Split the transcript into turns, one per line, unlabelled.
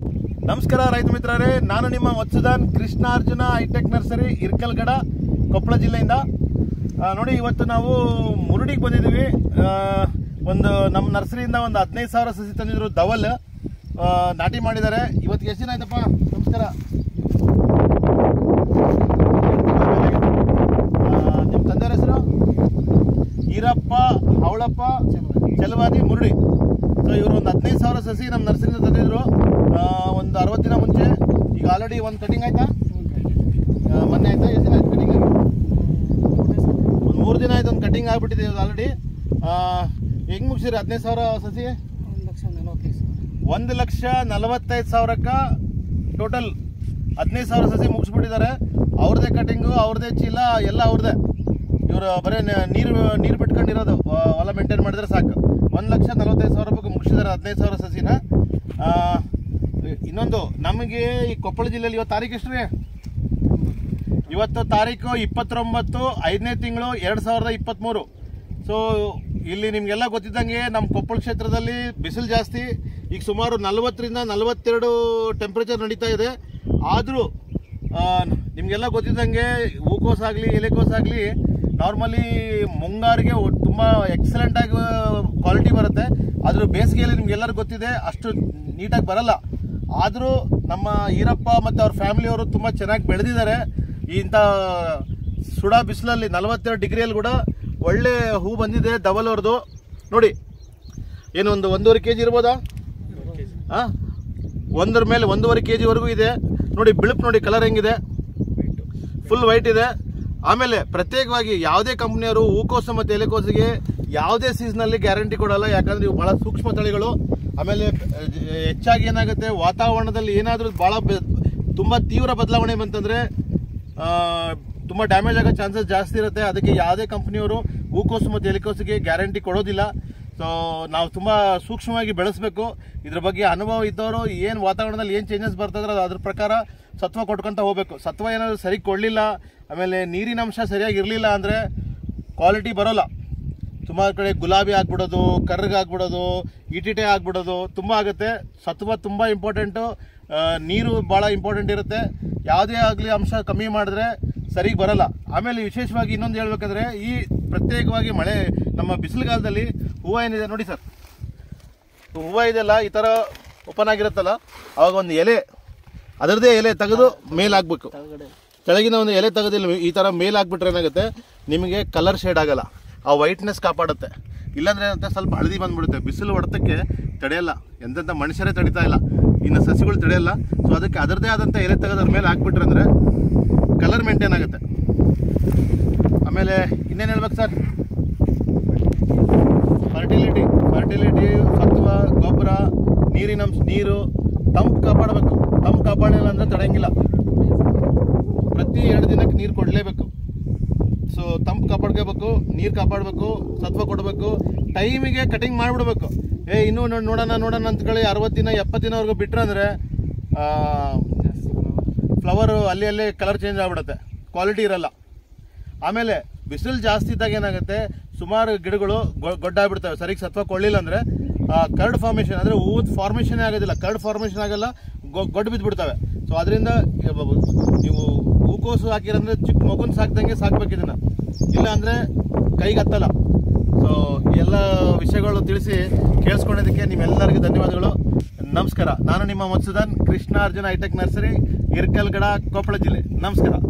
ನಮಸ್ಕಾರ ರೈತ ಮಿತ್ರರೇ ನಾನು ನಿಮ್ಮ ಮತ್ಸುದಾನ್ ಕೃಷ್ಣಾರ್ಜುನ ಹೈಟೆಕ್ ನರ್ಸರಿ ಇರ್ಕಲ್ಗಡ ಕೊಪ್ಪಳ ಜಿಲ್ಲೆಯಿಂದ ಆ, ನೋಡಿ ಇವತ್ತು ನಾವು ಮುರುಡಿಗೆ ಬಂದಿದ್ದೀವಿ ಆ, ಒಂದು ನಮ್ಮ ನರ್ಸರಿಯಿಂದ ಒಂದು ಹದಿನೈದು ಸಾವಿರ ಸಸಿ ತಂದಿದ್ರು ದವಲ್ ಆ, ನಾಟಿ ಮಾಡಿದ್ದಾರೆ ಇವತ್ತಿಗೆ ಎಷ್ಟು ದಿನ ಆಯ್ತಪ್ಪ ನಮಸ್ಕಾರ ಆ, ನಿಮ್ಮ ತಂದೆಯವ್ರ ಹೆಸರು ಈರಪ್ಪ ಹವಳಪ್ಪ ಚಲವಾದಿ ಮುರುಡಿ ಸೊ ಇವರು ಒಂದು ಹದಿನೈದು ಸಾವಿರ ಸಸಿ ನಮ್ಮ ನರ್ಸರಿಯಿಂದ ತಂದಿದ್ರು ಆ, ಒಂದು ಅರವತ್ತು ದಿನ ಮುಂಚೆ ಈಗ ಆಲ್ರೆಡಿ ಒಂದು ಕಟಿಂಗ್ ಆಯ್ತಾ ಆ, ಮೊನ್ನೆ ಆಯ್ತಾ ಎಷ್ಟು ದಿನ ಆಯ್ತು ಕಟಿಂಗ್ ಆಗಿ ಒಂದು ಮೂರು ದಿನ ಆಯ್ತು ಒಂದು ಕಟಿಂಗ್ ಆಗ್ಬಿಟ್ಟಿದೆ ಆಲ್ರೆಡಿ ಹೆಂಗ್ ಮುಗಿಸಿರಿ ಹದಿನೈದು ಸಾವಿರ ಸಸಿ ಒಂದು ಲಕ್ಷ ನಲವತ್ತೈದು ಸಾವಿರಕ್ಕ ಟೋಟಲ್ ಹದಿನೈದು ಸಾವಿರ ಸಸಿ ಮುಗಿಸ್ಬಿಟ್ಟಿದ್ದಾರೆ ಅವ್ರದೇ ಕಟಿಂಗು ಅವ್ರದೇ ಚೀಲ ಎಲ್ಲ ಅವ್ರದೇ ಇವರು ಬರೀ ನ- ನೀರು ನೀರು ಬಿಟ್ಕೊಂಡಿರೋದು ವ- ಹೊಲ ಮೇಂಟೈನ್ ಮಾಡಿದ್ರೆ ಸಾಕು ಒಂದು ಲಕ್ಷ ನಲವತ್ತೈದು ಸಾವಿರ ರೂಪಾಯಿ ಮುಗಿಸಿದ್ದಾರೆ ಹದಿನೈದು ಸಾವಿರ ಸಸಿನ ಆ, ಇನ್ನೊಂದು ನಮಗೆ ಈ ಕೊಪ್ಪಳ ಜಿಲ್ಲೆಯಲ್ಲಿ ಇವತ್ತು ತಾರೀಕು ಎಷ್ಟು ರೀ ಇವತ್ತು ತಾರೀಕು ಇಪ್ಪತ್ತೊಂಬತ್ತು ಐದನೇ ತಿಂಗಳು ಎರಡು ಸಾವಿರದ ಇಪ್ಪತ್ತ್ಮೂರು ಸೊ ಇಲ್ಲಿ ನಿಮಗೆಲ್ಲ ಗೊತ್ತಿದ್ದಂಗೆ ನಮ್ಮ ಕೊಪ್ಪಳ ಕ್ಷೇತ್ರದಲ್ಲಿ ಬಿಸಿಲು ಜಾಸ್ತಿ ಈಗ ಸುಮಾರು ನಲವತ್ತರಿಂದ ನಲವತ್ತೆರಡು ಟೆಂಪ್ರೇಚರ್ ನಡೀತಾ ಇದೆ ಆದರೂ ನಿಮಗೆಲ್ಲ ಗೊತ್ತಿದ್ದಂಗೆ ಹೂಕೋಸ್ ಆಗಲಿ ಎಲೆಕೋಸ್ ಆಗಲಿ ನಾರ್ಮಲಿ ಮುಂಗಾರಿಗೆ ಒ- ತುಂಬ ಎಕ್ಸಲೆಂಟ್ ಆಗಿ ಕ್ವಾಲಿಟಿ ಬರುತ್ತೆ ಆದರೂ ಬೇಸಿಗೆಯಲ್ಲಿ ನಿಮ್ಗೆಲ್ಲರಿಗೂ ಗೊತ್ತಿದೆ ಅಷ್ಟು ನೀಟಾಗಿ ಬರಲ್ಲ ಆದರೂ ನಮ್ಮ ಈರಪ್ಪ ಮತ್ತು ಅವ್ರ ಫ್ಯಾಮಿಲಿಯವರು ತುಂಬ ಚೆನ್ನಾಗಿ ಬೆಳೆದಿದ್ದಾರೆ ಇಂಥ ಸುಡ ಬಿಸಿಲಲ್ಲಿ ನಲವತ್ತೆರಡು ಡಿಗ್ರಿಯಲ್ಲಿ ಕೂಡ ಒಳ್ಳೆ ಹೂ ಬಂದಿದೆ ಡಬಲ್ ಅವ್ರದ್ದು ನೋಡಿ ಏನು ಒಂದು ಒಂದೂವರೆ ಕೆ ಜಿ ಇರ್ಬೋದಾ ಹಾಂ ಒಂದರ ಮೇಲೆ ಒಂದೂವರೆ ಕೆ ಜಿವರೆಗೂ ಇದೆ ನೋಡಿ ಬಿಳುಪ್ ನೋಡಿ ಕಲರ್ ಹೆಂಗಿದೆ ಫುಲ್ ವೈಟ್ ಇದೆ ಆಮೇಲೆ ಪ್ರತ್ಯೇಕವಾಗಿ ಯಾವುದೇ ಕಂಪ್ನಿಯವರು ಹೂಕೋಸು ಮತ್ತು ಎಲೆಕೋಸಿಗೆ ಯಾವುದೇ ಸೀಸನಲ್ಲಿ ಗ್ಯಾರಂಟಿ ಕೊಡಲ್ಲ ಯಾಕಂದ್ರೆ ಇವು ಬಹಳ ಸೂಕ್ಷ್ಮ ತಳಿಗಳು ಆಮೇಲೆ ಅಹ್, ಹೆಚ್ಚಾಗಿ ಏನಾಗುತ್ತೆ ವಾತಾವರಣದಲ್ಲಿ ಏನಾದರೂ ಭಾಳ ತುಂಬ ತೀವ್ರ ಬದಲಾವಣೆ ಬಂತಂದರೆ ತುಂಬ ಡ್ಯಾಮೇಜ್ ಆಗೋ ಚಾನ್ಸಸ್ ಜಾಸ್ತಿ ಇರುತ್ತೆ ಅದಕ್ಕೆ ಯಾವುದೇ ಕಂಪ್ನಿಯವರು ಹೂಕೋಸು ಮತ್ತು ಎಲೆಕೋಸಿಗೆ ಗ್ಯಾರಂಟಿ ಕೊಡೋದಿಲ್ಲ ಸೊ ನಾವು ತುಂಬ ಸೂಕ್ಷ್ಮವಾಗಿ ಬೆಳೆಸಬೇಕು ಇದ್ರ ಬಗ್ಗೆ ಅನುಭವ ಇದ್ದವರು ಏನು ವಾತಾವರಣದಲ್ಲಿ ಏನು ಚೇಂಜಸ್ ಬರ್ತದ್ರೆ ಅದು ಅದ್ರ ಪ್ರಕಾರ ಸತ್ವ ಕೊಟ್ಕೊಂತ ಹೋಗ್ಬೇಕು ಸತ್ವ ಏನಾದರೂ ಸರಿ ಕೊಡಲಿಲ್ಲ ಆಮೇಲೆ ನೀರಿನ ಅಂಶ ಸರಿಯಾಗಿ ಇರಲಿಲ್ಲ ಅಂದರೆ ಕ್ವಾಲಿಟಿ ಬರೋಲ್ಲ ಸುಮಾರು ಕಡೆ ಗುಲಾಬಿ ಆಗ್ಬಿಡೋದು ಕರ್ರಗೆ ಆಗ್ಬಿಡೋದು ಇಟಿಟೆ ಆಗ್ಬಿಡೋದು ತುಂಬ ಆಗುತ್ತೆ ಸತ್ವ ತುಂಬ ಇಂಪಾರ್ಟೆಂಟು ನೀರು ಭಾಳ ಇಂಪಾರ್ಟೆಂಟ್ ಇರುತ್ತೆ ಯಾವುದೇ ಆಗಲಿ ಅಂಶ ಕಮ್ಮಿ ಮಾಡಿದ್ರೆ ಸರಿಗೆ ಬರಲ್ಲ ಆಮೇಲೆ ವಿಶೇಷವಾಗಿ ಇನ್ನೊಂದು ಹೇಳ್ಬೇಕಂದ್ರೆ ಈ ಪ್ರತ್ಯೇಕವಾಗಿ ಮಳೆ ನಮ್ಮ ಬಿಸಿಲುಗಾಲದಲ್ಲಿ ಹೂವು ಏನಿದೆ ನೋಡಿ ಸರ್ ಹೂವು ಇದೆಯಲ್ಲ ಈ ಥರ ಓಪನ್ ಆಗಿರುತ್ತಲ್ಲ ಅವಾಗ ಒಂದು ಎಲೆ ಅದರದೇ ಎಲೆ ತೆಗೆದು ಮೇಲಾಗಬೇಕು ಕೆಳಗಿನ ಒಂದು ಎಲೆ ತೆಗೆದಿಲ್ಲ ಈ ಥರ ಮೇಲಾಗ್ಬಿಟ್ರೆ ಏನಾಗುತ್ತೆ ನಿಮಗೆ ಕಲರ್ ಶೇಡ್ ಆಗಲ್ಲ ಆ ವೈಟ್ನೆಸ್ ಕಾಪಾಡುತ್ತೆ ಇಲ್ಲಾಂದ್ರೆ ಏನಂತ ಸ್ವಲ್ಪ ಹಳದಿ ಬಂದ್ಬಿಡುತ್ತೆ ಬಿಸಿಲು ಹೊಡೆತಕ್ಕೆ ತಡೆಯಲ್ಲ ಎಂತೆಂಥ ಮನುಷ್ಯರೇ ತಡಿತಾ ಇಲ್ಲ ಇನ್ನು ಸಸಿಗಳು ತಡೆಯಲ್ಲ ಸೊ ಅದಕ್ಕೆ ಅದರದೇ ಆದಂಥ ಎಲೆ ತೆಗೆದು ಅದ್ರ ಮೇಲೆ ಹಾಕ್ಬಿಟ್ರೆ ಅಂದರೆ ಕಲರ್ ಮೇಂಟೈನ್ ಆಗುತ್ತೆ ಆಮೇಲೆ ಇನ್ನೇನು ಹೇಳ್ಬೇಕು ಸರ್ ಫರ್ಟಿಲಿಟಿ ಫರ್ಟಿಲಿಟಿ ಸತ್ವ ಗೊಬ್ಬರ ನೀರಿನ ಅಂಶ ನೀರು ತಂಪು ಕಾಪಾಡಬೇಕು ತಂಪು ಕಾಪಾಡಲಿಲ್ಲ ಅಂದರೆ ತಡೆಯಂಗಿಲ್ಲ ಪ್ರತಿ ಎರಡು ದಿನಕ್ಕೆ ನೀರು ಕೊಡಲೇಬೇಕು ಸೊ ತಂಪು ಕಾಪಾಡ್ಕೋಬೇಕು ನೀರು ಕಾಪಾಡಬೇಕು ಸತ್ವ ಕೊಡಬೇಕು ಟೈಮಿಗೆ ಕಟಿಂಗ್ ಮಾಡಿಬಿಡ್ಬೇಕು ಏ ಇನ್ನೂ ನೋ- ನೋಡೋಣ ನೋಡೋಣ ಅಂತೇಳಿ ಅರವತ್ತು ದಿನ ಎಪ್ಪತ್ತು ದಿನವರೆಗೂ ಬಿಟ್ರೆ ಅಂದರೆ ಫ್ಲವರು ಅಲ್ಲಿ ಅಲ್ಲೇ ಕಲರ್ ಚೇಂಜ್ ಆಗ್ಬಿಡುತ್ತೆ ಕ್ವಾಲಿಟಿ ಇರಲ್ಲ ಆಮೇಲೆ ಬಿಸಿಲು ಜಾಸ್ತಿ ಇದ್ದಾಗ ಏನಾಗುತ್ತೆ ಸುಮಾರು ಗಿಡಗಳು ಗೊ- ಗೊಡ್ಡಾಗ್ಬಿಡ್ತವೆ ಸರಿಗೆ ಸತ್ವ ಕೊಳ್ಳಿಲ್ಲ ಅಂದರೆ ಕರ್ಡ್ ಫಾರ್ಮೇಷನ್ ಅಂದರೆ ಹೂವದ ಫಾರ್ಮೇಷನ್ ಆಗೋದಿಲ್ಲ ಕರ್ಡ್ ಫಾರ್ಮೇಷನ್ ಆಗಲ್ಲ ಗೊ- ಗೊಡ್ಡು ಬಿದ್ದುಬಿಡ್ತವೆ ಸೊ ಅದರಿಂದ ನೀವು ಹೂಕೋಸು ಹಾಕಿರಂದ್ರೆ ಚಿಕ್ಕ ಮಗುನ ಸಾಕ್ದಂಗೆ ಸಾಕ್ಬೇಕು ಇದನ್ನ ಇಲ್ಲ ಅಂದರೆ ಕೈಗೆ ಹತ್ತಲ್ಲ ಸೊ ಎಲ್ಲ ವಿಷಯಗಳು ತಿಳಿಸಿ ಕೇಳಿಸ್ಕೊಂಡಿದ್ದಕ್ಕೆ ನಿಮ್ಮೆಲ್ಲರಿಗೂ ಧನ್ಯವಾದಗಳು ನಮಸ್ಕಾರ ನಾನು ನಿಮ್ಮ ಮತ್ಸುದಾನ್ ಕೃಷ್ಣಾರ್ಜುನ ಹೈಟೆಕ್ ನರ್ಸರಿ ಇರ್ಕಲ್ಗಡ ಕೊಪ್ಪಳ ಜಿಲ್ಲೆ ನಮಸ್ಕಾರ